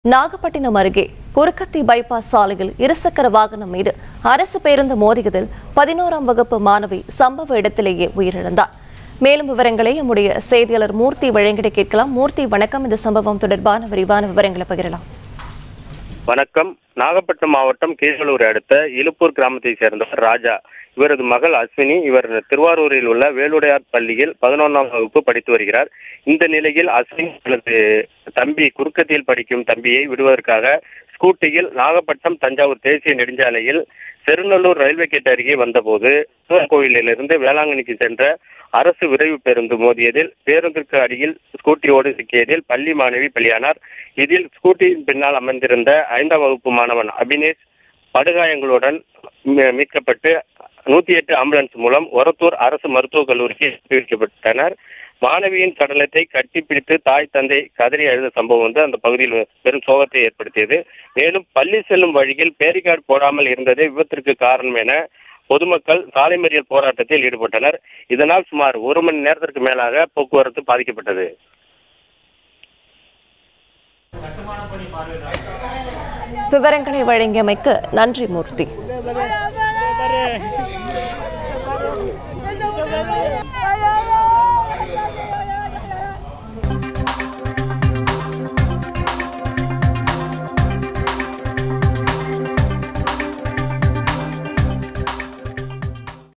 நாகப்பட்டினம் அருகே குறுக்கத்தி பைபாஸ் சாலையில் இருசக்கர வாகனம் மீது அரசு பேருந்து மோதியதில் பதினோராம் வகுப்பு மாணவி சம்பவ இடத்திலேயே உயிரிழந்தார் மேலும் விவரங்களை நம்முடைய செய்தியாளர் மூர்த்தி வழங்கிட கேட்கலாம் மூர்த்தி வணக்கம் இந்த சம்பவம் தொடர்பான விரிவான விவரங்களை பகிரலாம் வணக்கம் நாகப்பட்டினம் மாவட்டம் கீழ்களூர் அடுத்த இலுப்பூர் கிராமத்தை சேர்ந்தவர் ராஜா இவரது மகள் அஸ்வினி இவர் திருவாரூரில் உள்ள வேலுடையார் பள்ளியில் பதினொன்றாம் வகுப்பு படித்து வருகிறார் இந்த நிலையில் அஸ்வினி தனது தம்பி குறுக்கத்தில் படிக்கும் தம்பியை விடுவதற்காக ஸ்கூட்டியில் நாகப்பட்டினம் தஞ்சாவூர் தேசிய நெடுஞ்சாலையில் செருநல்லூர் ரயில்வே கேட் அருகே வந்தபோது கோயிலிலிருந்து வேளாங்கண்ணிக்கு சென்ற அரசு விரைவு பேருந்து மோதியதில் பேருந்திற்கு அடியில் ஸ்கூட்டியோடு சிக்கியதில் பள்ளி மாணவி பலியானார் இதில் ஸ்கூட்டியின் பின்னால் அமர்ந்திருந்த ஐந்தாம் வகுப்பு மாணவன் அபினேஷ் படுகாயங்களுடன் மீ- மீட்கப்பட்டு நூத்தி எட்டு ஆம்புலன்ஸ் மூலம் ஒரத்தூர் அரசு மருத்துவக் கல்லூரிக்கு அனுப்பி வைக்கப்பட்டனர் மாணவியின் சடலத்தை கட்டிப்பிடித்து தாய் தந்தை கதறி அழுத சம்பவம் வந்து அந்த பகுதியில் பெரும் சோகத்தை ஏற்படுத்தியது மேலும் பள்ளி செல்லும் வழியில் பேரிகார்டு போடாமல் இருந்ததே விபத்திற்கு காரணம் என பொதுமக்கள் சாலை மறியல் போராட்டத்தில் ஈடுபட்டனர் இதனால் சுமார் ஒரு மணி நேரத்திற்கு மேலாக போக்குவரத்து பாதிக்கப்பட்டது விவரங்களை வழங்கியமைக்கு நன்றி மூர்த்தி ಬರ್ರಿ